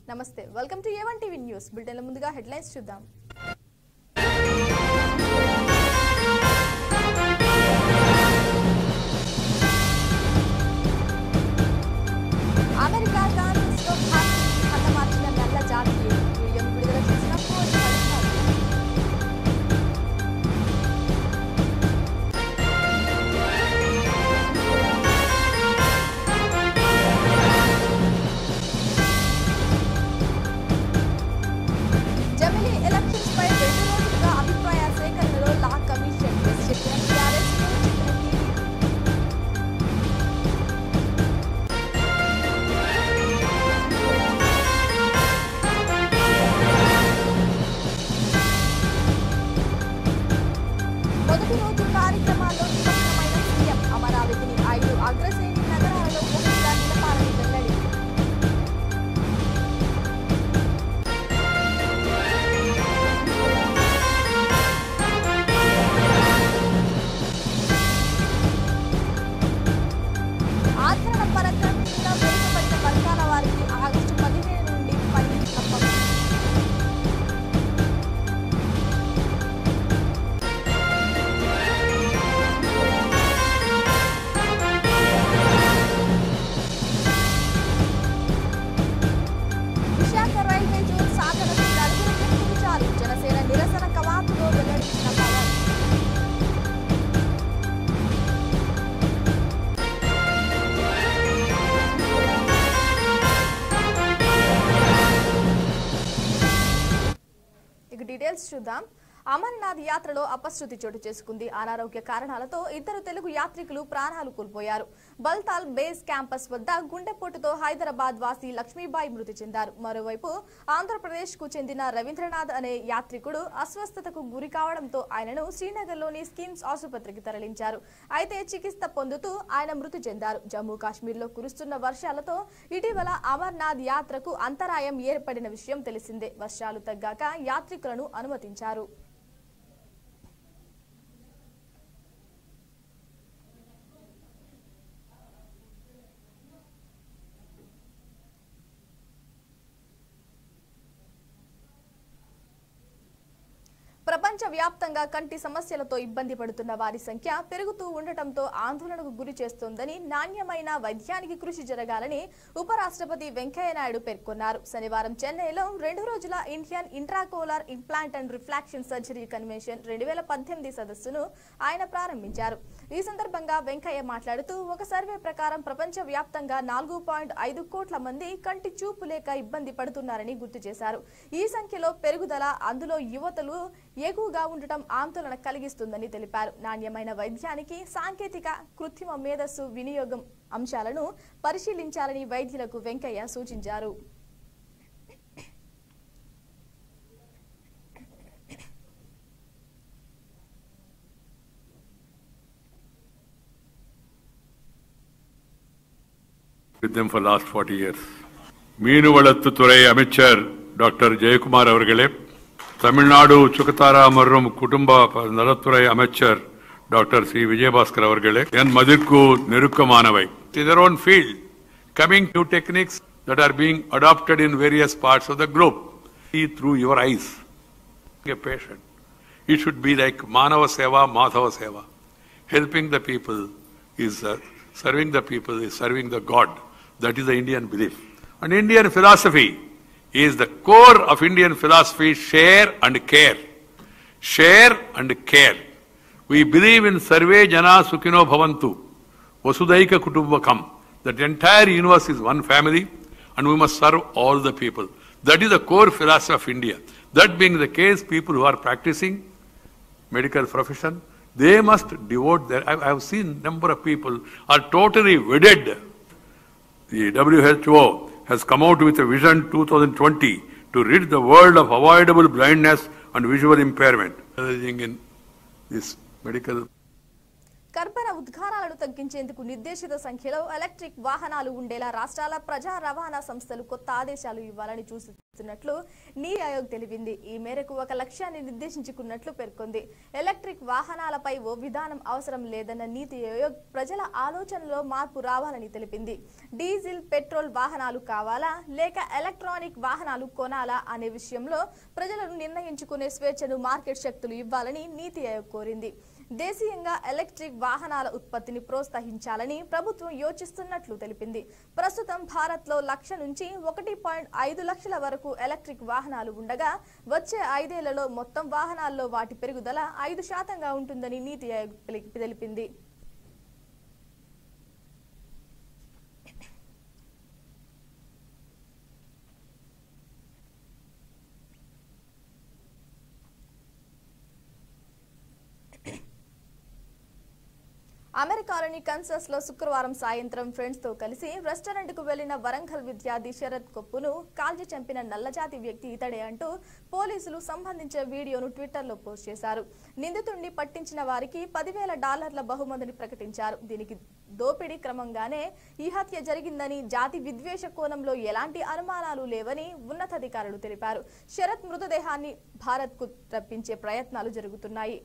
నమస్తే welcome to A one TV news బులెటిన్ల ముందుగా హెడ్లైన్స్ చూద్దాం అమెరికా కాంగ్రెస్ లో పార్టీని హతమార్చిన నల్ల జాతీయుడు వీడియోను విడుదల చేసిన కోర్టు ఫలితాలు జమిలీ ఎలక్షన్స్ పై రెండు రోజులుగా అభిప్రాయ సేకరణలో లా కమిషన్ ఎస్ చెప్పిన టీఆర్ఎస్ చెప్పిన టీడీపీ మొదటి రోజు కార్యక్రమాల్లో నిమగ్నమైన సీఎం అమరావతిని ఐదు అగ్రశ్రేణి నగరాలలో ఒకటిగా నిలపాలని వెల్లడి ఆచరణ పరంగా కింద వెనుకబడిన వర్గాల వారికి ఆగస్టు పదిహేను నుండి పని తప్పదు విశాఖ రైల్వే జోన్ సాధనకు నలుగురు వ్యక్తులు చాలు జనసేన నిరసన కవాతులో వెల్లడించిన పవన్ ఇక డీటెయిల్స్ చూద్దాం అమర్నాథ్ యాత్రలో అపశృతి చోటు చేసుకుంది అనారోగ్య కారణాలతో ఇద్దరు తెలుగు యాత్రికులు ప్రాణాలు కోల్పోయారు బల్తాల్ బేస్ క్యాంపస్ వద్ద గుండెపోటుతో హైదరాబాద్ వాసి లక్ష్మీబాయి మృతి చెందారు మరోవైపు ఆంధ్రప్రదేశ్ కు చెందిన రవీంద్రనాథ్ అనే యాత్రికుడు అస్వస్థతకు గురి కావడంతో ఆయనను శ్రీనగర్లోని స్కిమ్స్ ఆసుపత్రికి తరలించారు అయితే చికిత్స పొందుతూ ఆయన మృతి చెందారు జమ్మూ కాశ్మీర్లో కురుస్తున్న వర్షాలతో ఇటీవల అమర్నాథ్ యాత్రకు అంతరాయం ఏర్పడిన విషయం తెలిసిందే వర్షాలు తగ్గాక యాత్రికులను అనుమతించారు ప్రపంచ వ్యాప్తంగా కంటి సమస్యలతో ఇబ్బంది పడుతున్న వారి సంఖ్య పెరుగుతూ ఉండటంతో ఆందోళనకు గురి చేస్తోందని నాణ్యమైన వైద్యానికి కృషి జరగాలని ఉపరాష్ట్రపతి వెంకయ్యనాయుడు పేర్కొన్నారు శనివారం చెన్నైలో రెండు రోజుల Indian intraocular implant and refraction surgery convention రెండు వేల పద్దెనిమిది సదస్సును ఆయన ప్రారంభించారు ఈ సందర్భంగా వెంకయ్య మాట్లాడుతూ ఒక సర్వే ప్రకారం ప్రపంచ వ్యాప్తంగా నాలుగు పాయింట్ ఐదు కోట్ల మంది కంటి చూపు లేక ఇబ్బంది పడుతున్నారని గుర్తు చేశారు ఈ సంఖ్యలో పెరుగుదల అందులో యువతలు ఎక్కువగా ఉండటం ఆందోళన కలిగిస్తుందని తెలిపారు నాణ్యమైన వైద్యానికి సాంకేతిక కృత్రిమ మేధస్సు వినియోగం అంశాలను పరిశీలించాలని వైద్యులకు వెంకయ్య సూచించారు with them for last 40 years. மீனுவளத்துத்துறை அமைச்சர் டாக்டர் ஜெயக்குமார் அவர்களே தமிழ்நாடு சுகதாரா மற்றும் குடும்ப நலத்துறை அமைச்சர் டாக்டர் சி விஜயபாஸ்கர் அவர்களே என் மதிர்க்கு நெருக்கமானவை their own field coming new techniques that are being adopted in various parts of the globe see through your eyes a patient it should be like manava seva madhava seva helping the people is uh, serving the people is serving the god that is the indian belief and indian philosophy is the core of indian philosophy share and care share and care we believe in sarve jana sukhino bhavantu vasudaika kutumbakam that entire universe is one family and we must serve all the people that is the core philosophy of india that being the case people who are practicing medical profession, they must devote their. I, I have seen number of people are totally wedded. The WHO has come out with a vision 2020 to rid the world of avoidable blindness and visual impairment. Everything in this medical కర్బన ఉద్గారాలను తగ్గించేందుకు నిర్దేశిత సంఖ్యలో electric వాహనాలు ఉండేలా రాష్ట్రాల ప్రజా రవాణా సంస్థలు కొత్త ఆదేశాలు ఇవ్వాలని చూస్తున్నట్లు నీతి ఆయోగ్ తెలిపింది ఈ మేరకు ఒక లక్ష్యాన్ని నిర్దేశించుకున్నట్లు పేర్కొంది ఎలక్ట్రిక్ వాహనాలపై ఓ విధానం అవసరం లేదన్న నీతి ఆయోగ్ ప్రజల ఆలోచనలో మార్పు రావాలని తెలిపింది డీజిల్ పెట్రోల్ వాహనాలు కావాలా లేక ఎలక్ట్రానిక్ వాహనాలు కొనాలా అనే విషయంలో ప్రజలను నిర్ణయించుకునే స్వేచ్ఛను మార్కెట్ శక్తులు ఇవ్వాలని నీతి ఆయోగ్ కోరింది దేశీయంగా ఎలక్ట్రిక్ వాహనాల ఉత్పత్తిని ప్రోత్సహించాలని ప్రభుత్వం యోచిస్తున్నట్లు తెలిపింది ప్రస్తుతం భారత్లో లక్ష నుంచి ఒకటి పాయింట్ ఐదు లక్షల వరకు ఎలక్ట్రిక్ వాహనాలు ఉండగా వచ్చే ఐదేళ్లలో మొత్తం వాహనాల్లో వాటి పెరుగుదల ఐదు శాతంగా ఉంటుందని నీతి ఆయోగ్ తెలి- తెలిపింది అమెరికాలోని కన్సస్ లో శుక్రవారం సాయంత్రం ఫ్రెండ్స్ తో కలిసి రెస్టారెంట్ కు వెళ్లిన వరంగల్ విద్యార్థి శరత్ కొప్పును కాల్చి చంపిన నల్లజాతి వ్యక్తి ఇతడే అంటూ పోలీసులు సంబంధించిన వీడియోను ట్విట్టర్ లో పోస్ట్ చేశారు నిందితుడిని పట్టించిన వారికి పదివేల డాలర్ల బహుమతిని ప్రకటించారు దీనికి దోపిడీ క్రమంగానే ఈ హత్య జరిగిందని జాతి విద్వేష కోణంలో ఎలాంటి అనుమానాలు లేవని ఉన్నతాధికారులు తెలిపారు శరత్ మృతదేహాన్ని భారత్ కు రప్పించే ప్రయత్నాలు జరుగుతున్నాయి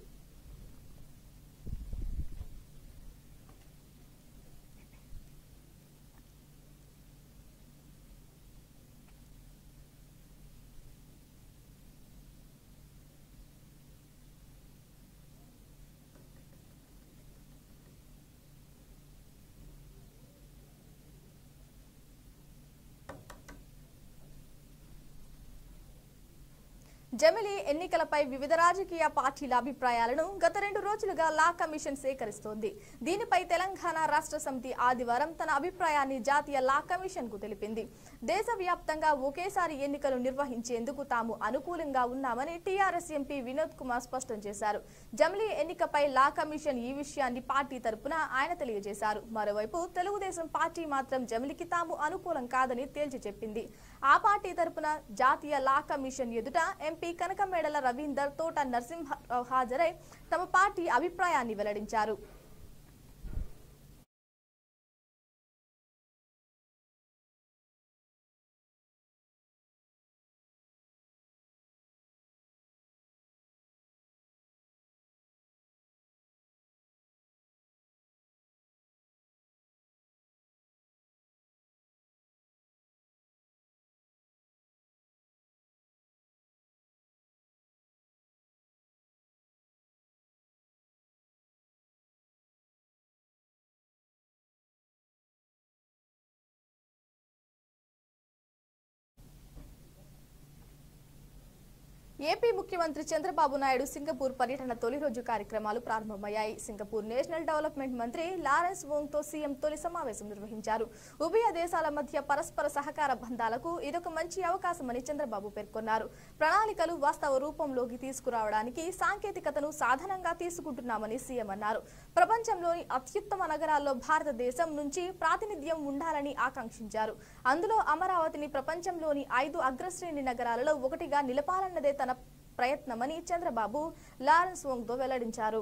జమిలీ ఎన్నికలపై వివిధ రాజకీయ పార్టీల అభిప్రాయాలను గత రెండు రోజులుగా లా కమిషన్ సేకరిస్తోంది దీనిపై తెలంగాణ రాష్ట్ర సమితి ఆదివారం తన అభిప్రాయాన్ని జాతీయ లా కమిషన్ కు తెలిపింది దేశవ్యాప్తంగా ఒకేసారి ఎన్నికలు నిర్వహించేందుకు తాము అనుకూలంగా ఉన్నామని టీఆర్ఎస్ ఎంపీ వినోద్ కుమార్ స్పష్టం చేశారు జమిలీ ఎన్నికపై లా కమిషన్ ఈ విషయాన్ని పార్టీ తరపున ఆయన తెలియజేశారు మరోవైపు తెలుగుదేశం పార్టీ మాత్రం జమిలికి తాము అనుకూలం కాదని తేల్చి చెప్పింది ఆ పార్టీ తరపున జాతీయ లా కమిషన్ ఎదుట ఎంపీ కనకమేడల రవీందర్ తోట నరసింహరావు హాజరై తమ పార్టీ అభిప్రాయాన్ని వెల్లడించారు ఏపీ ముఖ్యమంత్రి చంద్రబాబు నాయుడు సింగపూర్ పర్యటన తొలి రోజు కార్యక్రమాలు ప్రారంభమయ్యాయి సింగపూర్ నేషనల్ డెవలప్మెంట్ మంత్రి లారెన్స్ వోంగ్ తో సీఎం తొలి సమావేశం నిర్వహించారు ఉభయ దేశాల మధ్య పరస్పర సహకార బంధాలకు ఇదొక మంచి అవకాశమని చంద్రబాబు పేర్కొన్నారు ప్రణాళికలు వాస్తవ రూపంలోకి తీసుకురావడానికి సాంకేతికతను సాధనంగా తీసుకుంటున్నామని సీఎం అన్నారు ప్రపంచంలోని అత్యుత్తమ నగరాల్లో భారతదేశం నుంచి ప్రాతినిధ్యం ఉండాలని ఆకాంక్షించారు అందులో అమరావతిని ప్రపంచంలోని ఐదు అగ్రశ్రేణి నగరాలలో ఒకటిగా నిలపాలన్నదే తన ప్రయత్నమని చంద్రబాబు లారెన్స్ వోంగ్తో వెల్లడించారు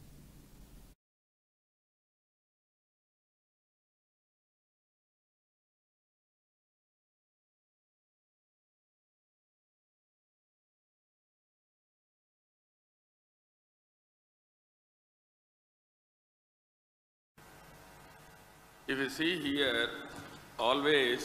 If you see here, always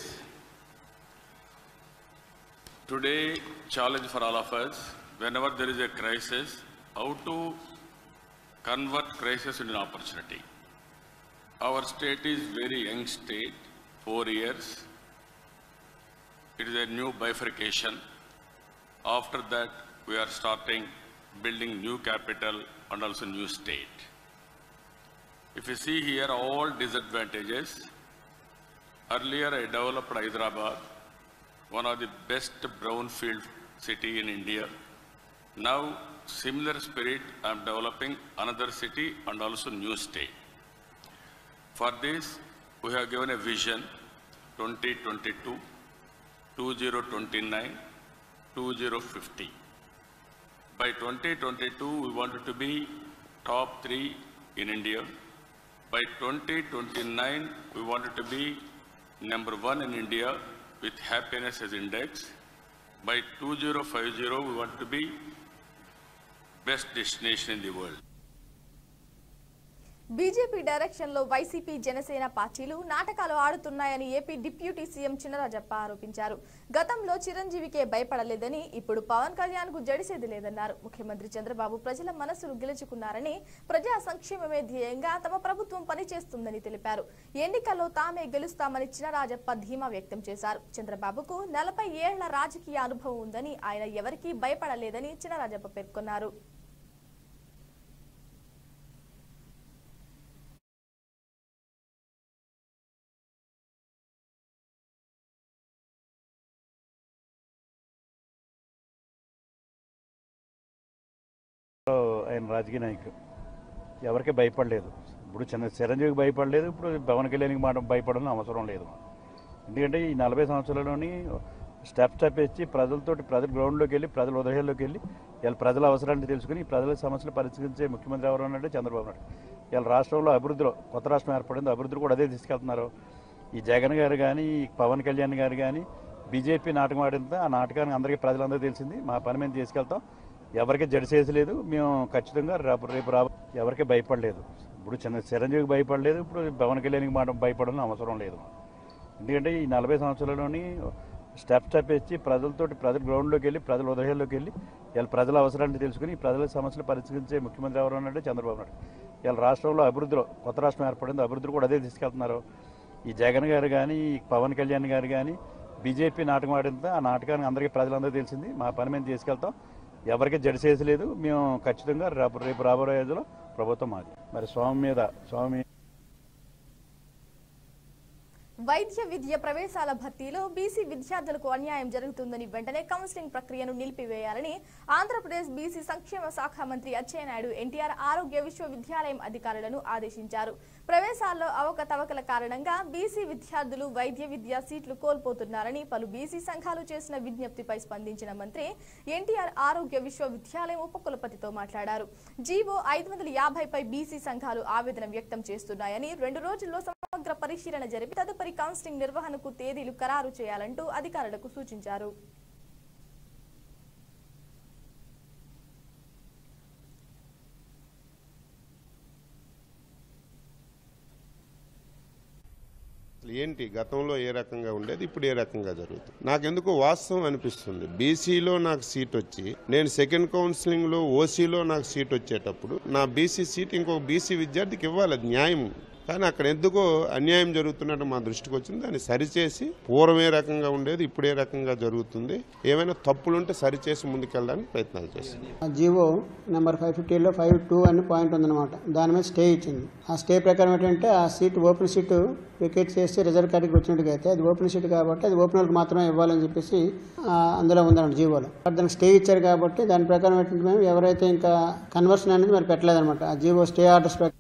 today challenge for all of us, whenever there is a crisis, how to convert crisis into an opportunity. Our state is very young state, four years. It is a new bifurcation. After that, we are starting building new capital and also new state. If you see here all disadvantages, earlier I developed Hyderabad, one of the best brownfield city in India. Now similar spirit I am developing another city and also new state. For this we have given a vision 2022, 2029, 2050. By 2022 we wanted to be top three in India By 2029, we wanted to be number one in India with happiness as index. By 2050, we want to be best destination in the world. BJP direction లో YCP Janasena పార్టీలు నాటకాలు ఆడుతున్నాయని AP deputy CM Chinarajappa ఆరోపించారు గతంలో చిరంజీవికే భయపడలేదని ఇప్పుడు పవన్ కళ్యాణ్ కు జడిసేది లేదన్నారు ముఖ్యమంత్రి చంద్రబాబు ప్రజల మనసును గెలుచుకున్నారని ప్రజా సంక్షేమమే ధ్యేయంగా తమ ప్రభుత్వం పనిచేస్తుందని తెలిపారు ఎన్నికల్లో తామే గెలుస్తామని చినరాజప్ప ధీమా వ్యక్తం చేశారు చంద్రబాబుకు నలభై ఏళ్ల రాజకీయ అనుభవం ఉందని ఆయన ఎవరికీ భయపడలేదని చినరాజప్ప పేర్కొన్నారు ఆయన రాజకీయ నాయకుడు ఎవరికి భయపడలేదు ఇప్పుడు చిన్న చిరంజీవికి భయపడలేదు ఇప్పుడు పవన్ కళ్యాణ్కి మాట భయపడాలని అవసరం లేదు ఎందుకంటే ఈ నలభై సంవత్సరాల్లోని స్టెప్ స్టెప్ ఇచ్చి ప్రజలతోటి ప్రజల గ్రౌండ్లోకి వెళ్ళి ప్రజల ఉదయాల్లోకి వెళ్ళి వీళ్ళ ప్రజల అవసరాన్ని తెలుసుకుని ప్రజల సమస్యలు పరిష్కరించే ముఖ్యమంత్రి ఎవరు అంటే చంద్రబాబు నాయుడు వీళ్ళ రాష్ట్రంలో అభివృద్ధిలో కొత్త రాష్ట్రం ఏర్పడింది అభివృద్ధిలో కూడా అదే తీసుకెళ్తున్నారు ఈ జగన్ గారు కానీ ఈ పవన్ కళ్యాణ్ గారు కానీ బీజేపీ నాటకం ఆడింది ఆ నాటకానికి అందరికీ ప్రజలందరూ తెలిసింది మా పని మేము తీసుకెళ్తాం ఎవరికి జడిసేసి లేదు మేము ఖచ్చితంగా రేపు రేపు రా ఎవరికి భయపడలేదు ఇప్పుడు చిన్న చిరంజీవికి భయపడలేదు ఇప్పుడు పవన్ కళ్యాణ్కి మాట భయపడాలని అవసరం లేదు ఎందుకంటే ఈ నలభై సంవత్సరాల్లోని స్టెప్ స్టెప్ ఇచ్చి ప్రజలతోటి ప్రజల గ్రౌండ్లోకి వెళ్ళి ప్రజల ఉదయాల్లోకి వెళ్ళి వీళ్ళ ప్రజల అవసరాన్ని తెలుసుకుని ప్రజల సమస్యలు పరిష్కరించే ముఖ్యమంత్రి ఎవరు అంటే చంద్రబాబు నాయుడు వీళ్ళ రాష్ట్రంలో అభివృద్ధిలో కొత్త రాష్ట్రం ఏర్పడింది అభివృద్ధిలో కూడా అదే తీసుకెళ్తున్నారు ఈ జగన్ గారు కానీ ఈ పవన్ కళ్యాణ్ గారు కానీ బీజేపీ నాటకం ఆడింది ఆ నాటకానికి అందరికీ ప్రజలందరూ తెలిసింది మా పని మేము తీసుకెళ్తాం ఎవరికి జడిసేసి లేదు మేము ఖచ్చితంగా రేపు రేపు రాబోయే రోజుల్లో ప్రభుత్వం మాది మరి స్వామి మీద స్వామి వైద్య విద్య ప్రవేశాల భర్తీలో బీసీ విద్యార్థులకు అన్యాయం జరుగుతుందని వెంటనే కౌన్సిలింగ్ ప్రక్రియను నిలిపివేయాలని ఆంధ్రప్రదేశ్ బీసీ సంక్షేమ శాఖ మంత్రి అచ్చెన్నాయుడు ఎన్టీఆర్ ఆరోగ్య విశ్వవిద్యాలయం అధికారులను ఆదేశించారు ప్రవేశాల్లో అవకతవకల కారణంగా బీసీ విద్యార్థులు వైద్య విద్యా సీట్లు కోల్పోతున్నారని పలు బీసీ సంఘాలు చేసిన విజ్ఞప్తిపై స్పందించిన మంత్రి ఎన్టీఆర్ ఆరోగ్య విశ్వవిద్యాలయం ఉపకులపతితో మాట్లాడారు జీవో ఐదు వందల యాభైపై బీసీ సంఘాలు ఆవేదన వ్యక్తం చేస్తున్నాయని రెండు రోజుల్లో సమగ్ర పరిశీలన జరిపి తదుపరి కౌన్సిలింగ్ నిర్వహణకు తేదీలు ఖరారు చేయాలంటూ అధికారులకు సూచించారు అసలు ఏంటి గతంలో ఏ రకంగా ఉండేది ఇప్పుడు ఏ రకంగా జరుగుతుంది నాకెందుకు వాస్తవం అనిపిస్తుంది బీసీలో నాకు సీట్ వచ్చి నేను సెకండ్ కౌన్సిలింగ్ లో ఓసీలో నాకు సీట్ వచ్చేటప్పుడు నా బీసీ సీట్ ఇంకొక బీసీ విద్యార్థికి ఇవ్వాలి అది న్యాయం కానీ అక్కడ ఎందుకో అన్యాయం జరుగుతున్నట్టు మా దృష్టికి వచ్చింది దాన్ని సరిచేసి పూర్వం ఏ రకంగా ఉండేది ఇప్పుడు ఏ రకంగా జరుగుతుంది ఏమైనా తప్పులుంటే సరిచేసి ముందుకెళ్ళడానికి ప్రయత్నాలు చేస్తాం ఆ జీవో నెంబర్ ఫైవ్ ఫిఫ్టీలో ఫైవ్ టూ అని పాయింట్ ఉందన్నమాట దాని మీద స్టే ఇచ్చింది ఆ స్టే ప్రకారం ఏంటంటే ఆ సీట్ ఓపెన్ సీటు వికెట్ చేస్తే రిజర్వ్ కేటగిరీ వచ్చినట్టుగా అయితే అది ఓపెన్ సీట్ కాబట్టి అది ఓపెన్ వాళ్ళకి మాత్రమే ఇవ్వాలని చెప్పేసి ఆ, అందులో ఉందన్నమాట జీవోలో బట్ దానికి స్టే ఇచ్చారు కాబట్టి దాని ప్రకారం ఏంటంటే మేము ఎవరైతే ఇంకా కన్వర్షన్ అనేది మరి పెట్టలేదన్నమాట ఆ జీవో స్టే ఆర్డర్స్ ప్రకారం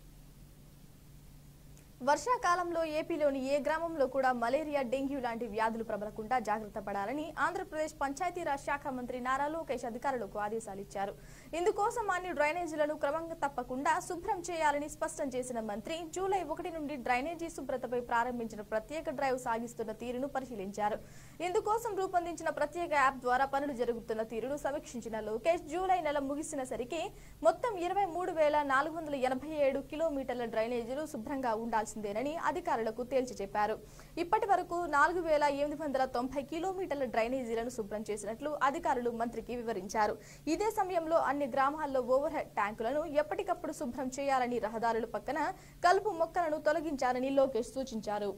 వర్షాకాలంలో ఏపీలోని ఏ గ్రామంలో కూడా మలేరియా డెంగ్యూ లాంటి వ్యాధులు ప్రబలకుండా జాగ్రత్త పడాలని ఆంధ్రప్రదేశ్ పంచాయతీరాజ్ శాఖ మంత్రి నారా లోకేష్ అధికారులకు ఆదేశాలు ఇచ్చారు ఇందుకోసం అన్ని డ్రైనేజీలను క్రమంగా తప్పకుండా శుభ్రం చేయాలని స్పష్టం చేసిన మంత్రి జూలై ఒకటి నుండి డ్రైనేజీ శుభ్రతపై ప్రారంభించిన ప్రత్యేక డ్రైవ్ సాగిస్తున్న తీరును పరిశీలించారు ఇందుకోసం రూపొందించిన ప్రత్యేక యాప్ ద్వారా పనులు జరుగుతున్న తీరును సమీక్షించిన లోకేష్ జూలై నెల ముగిసిన సరికి మొత్తం ఇరవై మూడు వేల నాలుగు వందల ఎనభై ఏడు కిలోమీటర్ల డ్రైనేజీలు శుభ్రంగా ఉండాల్సిందేనని అధికారులకు తేల్చి చెప్పారు ఇప్పటి వరకు నాలుగు వేల ఎనిమిది వందల తొంభై కిలోమీటర్ల డ్రైనేజీలను శుభ్రం చేసినట్లు అధికారులు మంత్రికి వివరించారు ఇదే సమయంలో అన్ని గ్రామాల్లో ఓవర్ హెడ్ ట్యాంకులను ఎప్పటికప్పుడు శుభ్రం చేయాలని రహదారుల పక్కన కలుపు మొక్కలను తొలగించాలని లోకేష్ సూచించారు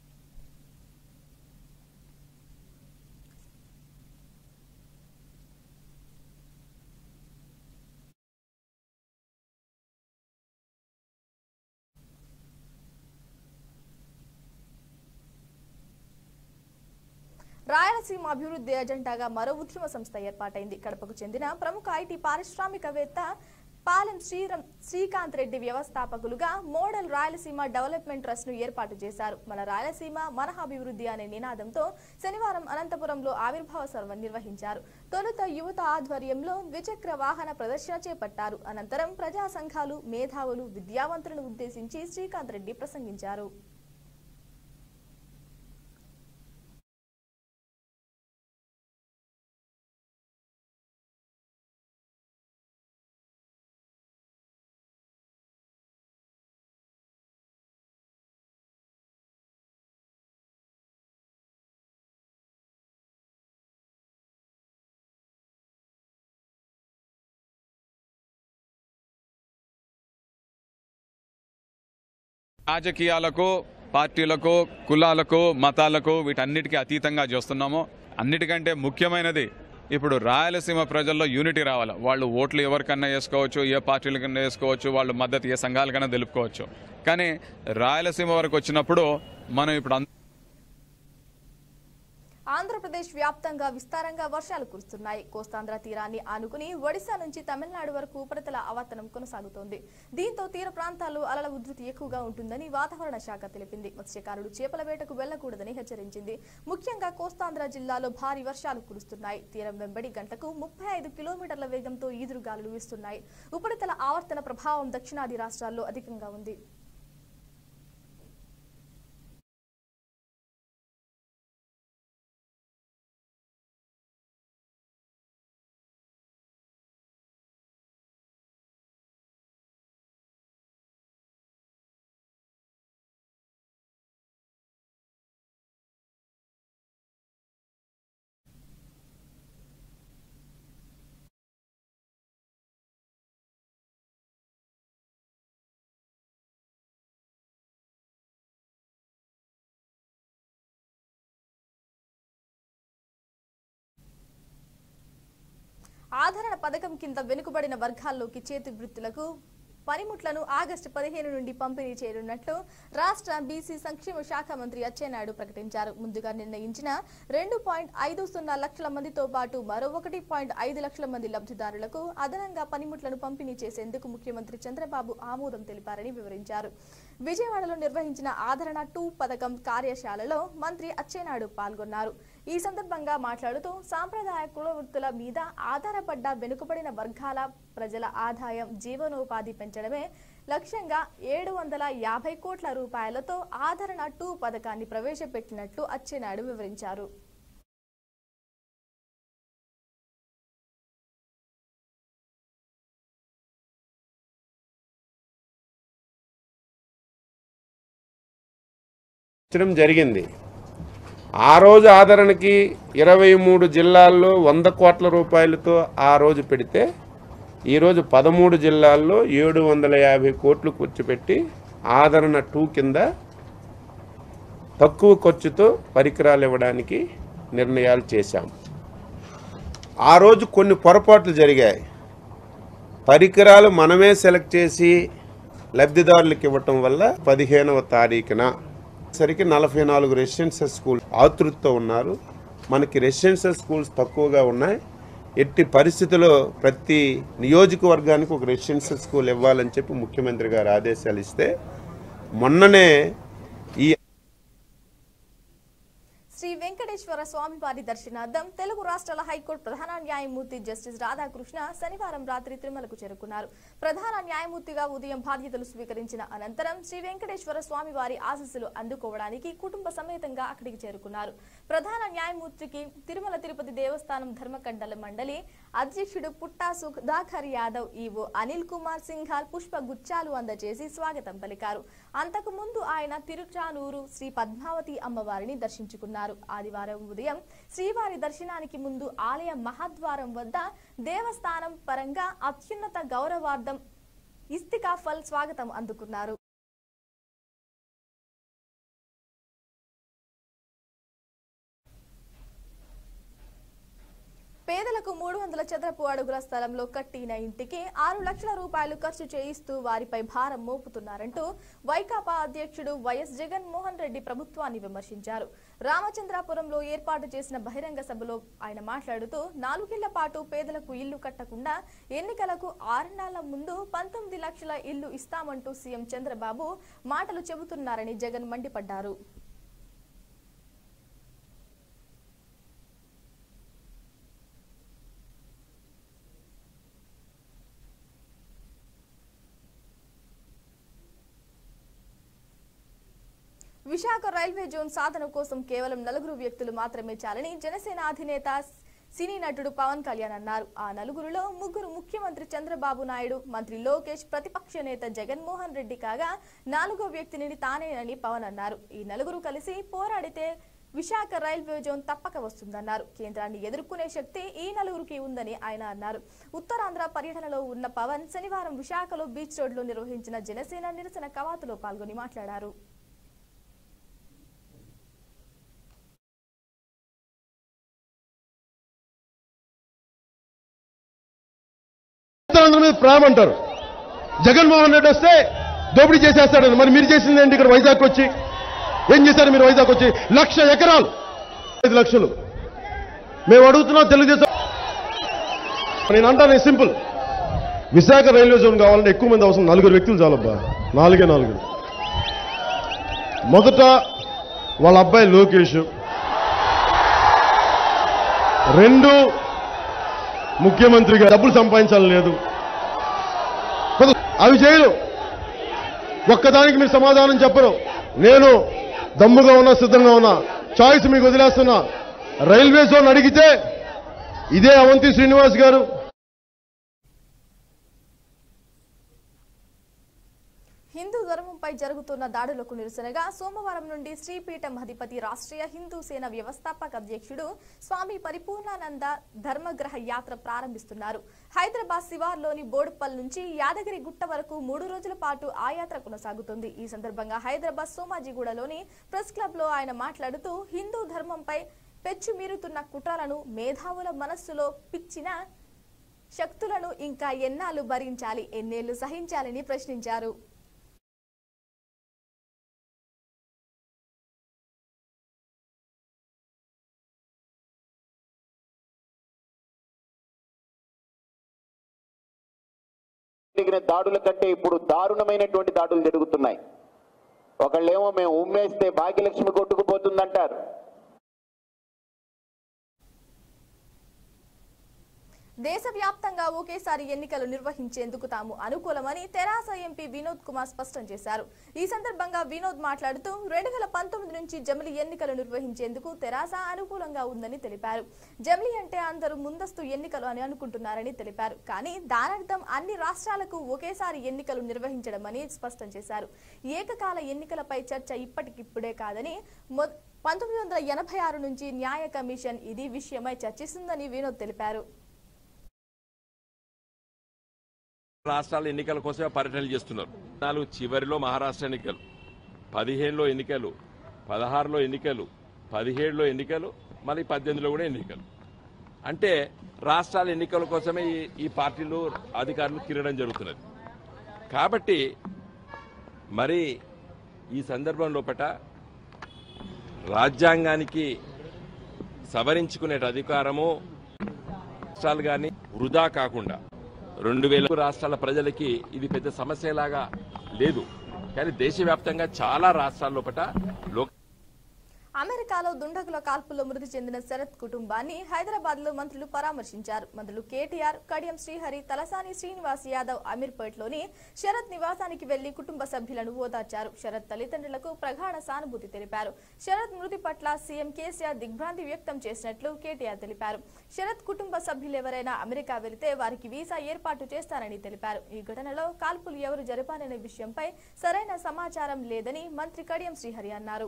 రాయలసీమ అభివృద్ధి ఎజెండాగా మరో ఉద్యమ సంస్థ ఏర్పాటైంది కడపకు చెందిన ప్రముఖ ఐటీ పారిశ్రామికవేత్త పాలెం శ్రీరం శ్రీకాంత్ రెడ్డి వ్యవస్థాపకులుగా మోడల్ రాయలసీమ డెవలప్మెంట్ ట్రస్ట్ ను ఏర్పాటు చేశారు మన రాయలసీమ మన అభివృద్ధి అనే నినాదంతో శనివారం అనంతపురంలో ఆవిర్భావ సర్వం నిర్వహించారు తొలుత యువత ఆధ్వర్యంలో ద్విచక్ర వాహన ప్రదర్శన చేపట్టారు అనంతరం ప్రజా సంఘాలు మేధావులు విద్యావంతులను ఉద్దేశించి శ్రీకాంత్ రెడ్డి ప్రసంగించారు రాజకీయాలకు పార్టీలకు కులాలకు మతాలకు వీటన్నిటికీ అతీతంగా చేస్తున్నాము అన్నిటికంటే ముఖ్యమైనది ఇప్పుడు రాయలసీమ ప్రజల్లో యూనిటీ రావాలి వాళ్ళు ఓట్లు ఎవరికన్నా వేసుకోవచ్చు ఏ పార్టీలకన్నా వేసుకోవచ్చు వాళ్ళు మద్దతు ఏ సంఘాలకన్నా తెలుపుకోవచ్చు కానీ రాయలసీమ వరకు వచ్చినప్పుడు మనం ఇప్పుడు అంద- ఆంధ్రప్రదేశ్ వ్యాప్తంగా విస్తారంగా వర్షాలు కురుస్తున్నాయి కోస్తాంధ్ర తీరాన్ని ఆనుకుని ఒడిశా నుంచి తమిళనాడు వరకు ఉపరితల ఆవర్తనం కొనసాగుతోంది దీంతో తీర ప్రాంతాల్లో అలల ఉధృతి ఎక్కువగా ఉంటుందని వాతావరణ శాఖ తెలిపింది మత్స్యకారులు చేపల వేటకు వెళ్లకూడదని హెచ్చరించింది ముఖ్యంగా కోస్తాంధ్ర జిల్లాలో భారీ వర్షాలు కురుస్తున్నాయి తీరం వెంబడి గంటకు ముప్పై ఐదు కిలోమీటర్ల వేగంతో ఈదురుగాలులు వీస్తున్నాయి ఉపరితల ఆవర్తన ప్రభావం దక్షిణాది రాష్ట్రాల్లో అధికంగా ఉంది ఆదరణ పథకం కింద వెనుకబడిన వర్గాల్లోకి చేతి వృత్తులకు పనిముట్లను ఆగస్టు పదిహేను నుండి పంపిణీ చేయనున్నట్లు రాష్ట్ర బీసీ సంక్షేమ శాఖ మంత్రి అచ్చెన్నాయుడు ప్రకటించారు ముందుగా నిర్ణయించిన రెండు పాయింట్ ఐదు సున్నా లక్షల మందితో పాటు మరో ఒకటి పాయింట్ ఐదు లక్షల మంది లబ్ధిదారులకు అదనంగా పనిముట్లను పంపిణీ చేసేందుకు ముఖ్యమంత్రి చంద్రబాబు ఆమోదం తెలిపారని వివరించారు విజయవాడలో నిర్వహించిన ఆదరణ టూ పథకం కార్యశాలలో మంత్రి అచ్చెన్నాయుడు పాల్గొన్నారు ఈ సందర్భంగా మాట్లాడుతూ సాంప్రదాయ కుల వృత్తుల మీద ఆధారపడ్డ వెనుకబడిన వర్గాల ప్రజల ఆదాయం జీవనోపాధి పెంచడమే లక్ష్యంగా ఏడు వందల యాభై కోట్ల రూపాయలతో ఆదరణ టూ పథకాన్ని ప్రవేశపెట్టినట్లు అచ్చెన్నాయుడు వివరించారు ఇచ్చడం జరిగింది ఆ రోజు ఆదరణకి ఇరవై మూడు జిల్లాల్లో వంద కోట్ల రూపాయలతో ఆ రోజు పెడితే ఈరోజు పదమూడు జిల్లాల్లో ఏడు వందల యాభై కోట్లు కూర్చోపెట్టి ఆదరణ టూ కింద తక్కువ ఖర్చుతో పరికరాలు ఇవ్వడానికి నిర్ణయాలు చేశాం ఆ రోజు కొన్ని పొరపాట్లు జరిగాయి పరికరాలు మనమే సెలెక్ట్ చేసి లబ్ధిదారులకు ఇవ్వటం వల్ల పదిహేనవ తారీఖున సరికి నలభై నాలుగు రెసిడెన్షియల్ స్కూల్ ఆతృతతో ఉన్నారు మనకి రెసిడెన్షియల్ స్కూల్స్ తక్కువగా ఉన్నాయి ఎట్టి పరిస్థితుల్లో ప్రతి నియోజకవర్గానికి ఒక రెసిడెన్షియల్ స్కూల్ ఇవ్వాలని చెప్పి ముఖ్యమంత్రి గారు ఆదేశాలు ఇస్తే మొన్ననే ఈ శ్రీ వెంకటేశ్వర స్వామి వారి దర్శనార్థం తెలుగు రాష్ట్రాల హైకోర్టు ప్రధాన న్యాయమూర్తి జస్టిస్ రాధాకృష్ణ శనివారం రాత్రి తిరుమలకు చేరుకున్నారు ప్రధాన న్యాయమూర్తిగా ఉదయం బాధ్యతలు స్వీకరించిన అనంతరం శ్రీ వెంకటేశ్వర స్వామి వారి ఆశీస్సులు అందుకోవడానికి కుటుంబ సమేతంగా అక్కడికి చేరుకున్నారు ప్రధాన న్యాయమూర్తికి తిరుమల తిరుపతి దేవస్థానం ధర్మకండల మండలి అధ్యక్షుడు పుట్టా సుధాకర్ యాదవ్ ఈవో అనిల్ కుమార్ సింఘాల్ పుష్ప గుచ్చాలు అందజేసి స్వాగతం పలికారు అంతకు ముందు ఆయన తిరుచానూరు శ్రీ పద్మావతి అమ్మవారిని దర్శించుకున్నారు ఆదివారం ఉదయం శ్రీవారి దర్శనానికి ముందు ఆలయ మహాద్వారం వద్ద దేవస్థానం పరంగా అత్యున్నత గౌరవార్థం ఇస్తికాఫల్ స్వాగతం అందుకున్నారు పేదలకు మూడు వందల చదరపు అడుగుల స్థలంలో కట్టిన ఇంటికి ఆరు లక్షల రూపాయలు ఖర్చు చేయిస్తూ వారిపై భారం మోపుతున్నారంటూ వైకాపా అధ్యక్షుడు వైఎస్ జగన్మోహన్ రెడ్డి ప్రభుత్వాన్ని విమర్శించారు రామచంద్రాపురంలో ఏర్పాటు చేసిన బహిరంగ సభలో ఆయన మాట్లాడుతూ నాలుగేళ్ల పాటు పేదలకు ఇల్లు కట్టకుండా ఎన్నికలకు ఆరు నెలల ముందు పంతొమ్మిది లక్షల ఇల్లు ఇస్తామంటూ సీఎం చంద్రబాబు మాటలు చెబుతున్నారని జగన్ మండిపడ్డారు విశాఖ రైల్వే జోన్ సాధన కోసం కేవలం నలుగురు వ్యక్తులు మాత్రమే చాలని జనసేన అధినేత సినీ నటుడు పవన్ కళ్యాణ్ అన్నారు ఆ నలుగురులో ముగ్గురు ముఖ్యమంత్రి చంద్రబాబు నాయుడు మంత్రి లోకేష్ ప్రతిపక్ష నేత జగన్మోహన్ రెడ్డి కాగా నాలుగో వ్యక్తిని తానేనని పవన్ అన్నారు ఈ నలుగురు కలిసి పోరాడితే విశాఖ రైల్వే జోన్ తప్పక వస్తుందన్నారు కేంద్రాన్ని ఎదుర్కొనే శక్తి ఈ నలుగురికి ఉందని ఆయన అన్నారు ఉత్తరాంధ్ర పర్యటనలో ఉన్న పవన్ శనివారం విశాఖలో బీచ్ రోడ్లో నిర్వహించిన జనసేన నిరసన కవాతులో పాల్గొని మాట్లాడారు ఉత్తరాంధ్ర మీద ప్రేమ అంటారు జగన్మోహన్ రెడ్డి వస్తే దోపిడీ చేసేస్తాడని మరి మీరు చేసింది ఏంటి ఇక్కడ వైజాగ్ వచ్చి ఏం చేశారు మీరు వైజాగ్ వచ్చి లక్ష ఎకరాలు ఐదు లక్షలు మేము అడుగుతున్నాం తెలుగుదేశం నేను అంటాను సింపుల్ విశాఖ రైల్వే జోన్ కావాలంటే ఎక్కువ మంది అవసరం నలుగురు వ్యక్తులు చాలబ్బా నాలుగే నాలుగు మొదట వాళ్ళ అబ్బాయి లోకేష్ రెండు ముఖ్యమంత్రిగా డబ్బులు సంపాదించాలని లేదు కొద్ది- అవి చేయరు ఒక్కదానికి మీరు సమాధానం చెప్పరు నేను దమ్ముగా ఉన్నా సిద్ధంగా ఉన్నా చాయిస్ మీకు వదిలేస్తున్నా రైల్వే జోన్ అడిగితే ఇదే అవంతి శ్రీనివాస్ గారు హిందూ ధర్మంపై జరుగుతున్న దాడులకు నిరసనగా సోమవారం నుండి శ్రీపీఠం అధిపతి రాష్ట్రీయ హిందూ సేన వ్యవస్థాపక అధ్యక్షుడు స్వామి పరిపూర్ణానంద ధర్మగ్రహ యాత్ర ప్రారంభిస్తున్నారు హైదరాబాద్ శివార్లోని బోడుప్పల్ నుంచి యాదగిరి గుట్ట వరకు మూడు రోజుల పాటు ఆ యాత్ర కొనసాగుతుంది ఈ సందర్భంగా హైదరాబాద్ సోమాజిగూడలోని ప్రెస్ క్లబ్ లో ఆయన మాట్లాడుతూ హిందూ ధర్మంపై పెచ్చుమీరుతున్న కుట్రలను మేధావుల మనస్సులో పిచ్చిన శక్తులను ఇంకా ఎన్నాళ్ళు భరించాలి ఎన్నేళ్లు సహించాలని ప్రశ్నించారు జరిగిన దాడుల కంటే ఇప్పుడు దారుణమైనటువంటి దాడులు జరుగుతున్నాయి ఒకళ్ళేమో మేము ఉమ్మేస్తే భాగ్యలక్ష్మి కొట్టుకుపోతుందంటారు దేశవ్యాప్తంగా ఒకేసారి ఎన్నికలు నిర్వహించేందుకు తాము అనుకూలమని తెరాస ఎంపీ వినోద్ కుమార్ స్పష్టం చేశారు ఈ సందర్భంగా వినోద్ మాట్లాడుతూ రెండు వేల పంతొమ్మిది నుంచి జమిలి ఎన్నికలు నిర్వహించేందుకు తెరాస అనుకూలంగా ఉందని తెలిపారు జమిలి అంటే అందరూ ముందస్తు ఎన్నికలు అని అనుకుంటున్నారని తెలిపారు కానీ దానర్థం అన్ని రాష్ట్రాలకు ఒకేసారి ఎన్నికలు నిర్వహించడం అని స్పష్టం చేశారు ఏకకాల ఎన్నికలపై చర్చ ఇప్పటికిప్పుడే కాదని మొ- పంతొమ్మిది వందల ఎనభై ఆరు నుంచి న్యాయ కమిషన్ ఇది విషయమై చర్చిస్తుందని వినోద్ తెలిపారు రాష్ట్రాల ఎన్నికల కోసమే పర్యటనలు చేస్తున్నారు నాలుగు చివరిలో మహారాష్ట్ర ఎన్నికలు పదిహేనులో ఎన్నికలు పదహారులో ఎన్నికలు పదిహేడులో ఎన్నికలు మళ్ళీ పద్దెనిమిదిలో కూడా ఎన్నికలు అంటే రాష్ట్రాల ఎన్నికల కోసమే ఈ- ఈ పార్టీలు అధికారులు తిరగడం జరుగుతున్నది కాబట్టి మరి ఈ సందర్భం లోపట రాజ్యాంగానికి సవరించుకునే అధికారము రాష్ట్రాలు కానీ వృధా కాకుండా రెండు వేల రాష్ట్రాల ప్రజలకి ఇది పెద్ద సమస్యలాగా లేదు కానీ దేశవ్యాప్తంగా చాలా రాష్ట్రాల లోపల లోక అమెరికాలో దుండగుల కాల్పుల్లో మృతి చెందిన శరత్ కుటుంబాన్ని హైదరాబాద్ లో మంత్రులు పరామర్శించారు మంత్రులు కేటీఆర్ కడియం శ్రీహరి తలసాని శ్రీనివాస్ యాదవ్ అమీర్పేట్లోని శరత్ నివాసానికి వెళ్లి కుటుంబ సభ్యులను ఓదార్చారు శరత్ తల్లిదండ్రులకు ప్రగాఢ సానుభూతి తెలిపారు శరత్ మృతి పట్ల సీఎం కేసీఆర్ దిగ్భ్రాంతి వ్యక్తం చేసినట్లు కేటీఆర్ తెలిపారు శరత్ కుటుంబ సభ్యులు ఎవరైనా అమెరికా వెళితే వారికి వీసా ఏర్పాటు చేస్తారని తెలిపారు ఈ ఘటనలో కాల్పులు ఎవరు జరిపారనే విషయంపై సరైన సమాచారం లేదని మంత్రి కడియం శ్రీహరి అన్నారు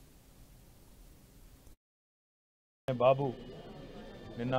బాబు నిన్న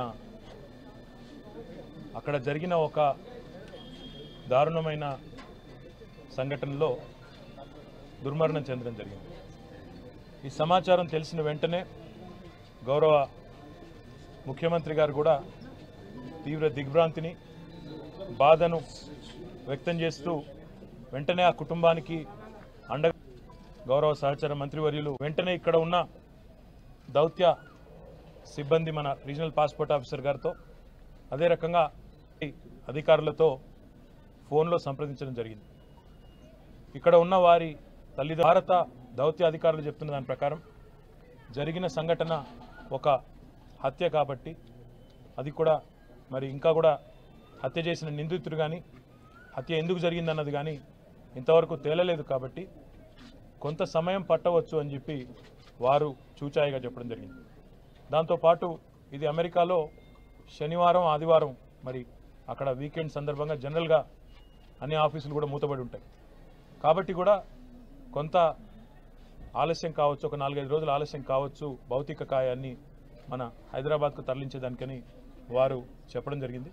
అక్కడ జరిగిన ఒక దారుణమైన సంఘటనలో దుర్మరణం చెందడం జరిగింది ఈ సమాచారం తెలిసిన వెంటనే గౌరవ ముఖ్యమంత్రి గారు కూడా తీవ్ర దిగ్భ్రాంతిని బాధను వ్యక్తం చేస్తూ వెంటనే ఆ కుటుంబానికి అండ గౌరవ సహచర మంత్రివర్యులు వెంటనే ఇక్కడ ఉన్న దౌత్య సిబ్బంది మన రీజనల్ పాస్పోర్ట్ ఆఫీసర్ గారితో అదే రకంగా ఈ అధికారులతో ఫోన్లో సంప్రదించడం జరిగింది ఇక్కడ ఉన్న వారి తల్లిదండ్రులు భారత దౌత్య అధికారులు చెప్తున్న దాని ప్రకారం జరిగిన సంఘటన ఒక హత్య కాబట్టి అది కూడా మరి ఇంకా కూడా హత్య చేసిన నిందితుడు కానీ హత్య ఎందుకు జరిగిందన్నది కానీ ఇంతవరకు తేలలేదు కాబట్టి కొంత సమయం పట్టవచ్చు అని చెప్పి వారు చూచాయిగా చెప్పడం జరిగింది దాంతోపాటు ఇది అమెరికాలో శనివారం ఆదివారం మరి అక్కడ వీకెండ్ సందర్భంగా జనరల్గా అన్ని ఆఫీసులు కూడా మూతబడి ఉంటాయి కాబట్టి కూడా కొంత ఆలస్యం కావచ్చు ఒక నాలుగైదు రోజులు ఆలస్యం కావచ్చు భౌతిక కాయాన్ని మన హైదరాబాద్కు తరలించేదానికని వారు చెప్పడం జరిగింది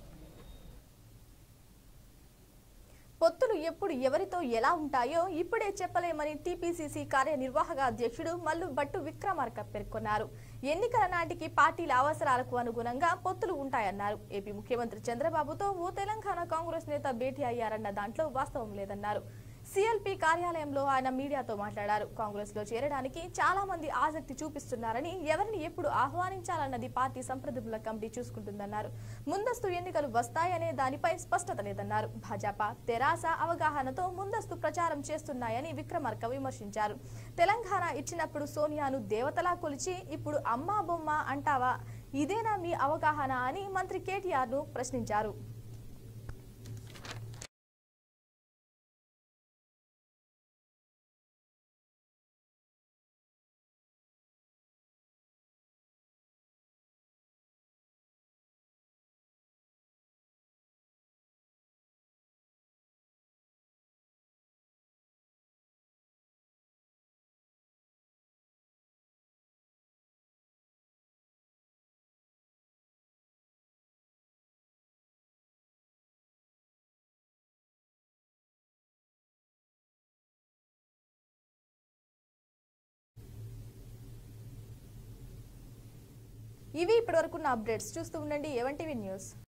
పొత్తులు ఎప్పుడు ఎవరితో ఎలా ఉంటాయో ఇప్పుడే చెప్పలేమని టీపీసీసీ కార్యనిర్వాహక అధ్యక్షుడు మల్లు భట్టు విక్రమార్క పేర్కొన్నారు ఎన్నికల నాటికి పార్టీల అవసరాలకు అనుగుణంగా పొత్తులు ఉంటాయన్నారు ఏపీ ముఖ్యమంత్రి చంద్రబాబుతో ఓ తెలంగాణ కాంగ్రెస్ నేత భేటీ అయ్యారన్న దాంట్లో వాస్తవం లేదన్నారు సిఎల్పి కార్యాలయంలో ఆయన మీడియాతో మాట్లాడారు కాంగ్రెస్ లో చేరడానికి చాలా మంది ఆసక్తి చూపిస్తున్నారని ఎవరిని ఎప్పుడు ఆహ్వానించాలన్నది పార్టీ సంప్రదింపుల కమిటీ చూసుకుంటుందన్నారు ముందస్తు ఎన్నికలు వస్తాయనే దానిపై స్పష్టత లేదన్నారు భాజపా తెరాస అవగాహనతో ముందస్తు ప్రచారం చేస్తున్నాయని విక్రమార్క విమర్శించారు తెలంగాణ ఇచ్చినప్పుడు సోనియాను దేవతలా కొలిచి ఇప్పుడు అమ్మా బొమ్మ అంటావా ఇదేనా మీ అవగాహన అని మంత్రి కేటీఆర్ ను ప్రశ్నించారు ఇవి ఇప్పటివరకున్న అప్డేట్స్ చూస్తూ ఉండండి ఎవెన్ టీవీ న్యూస్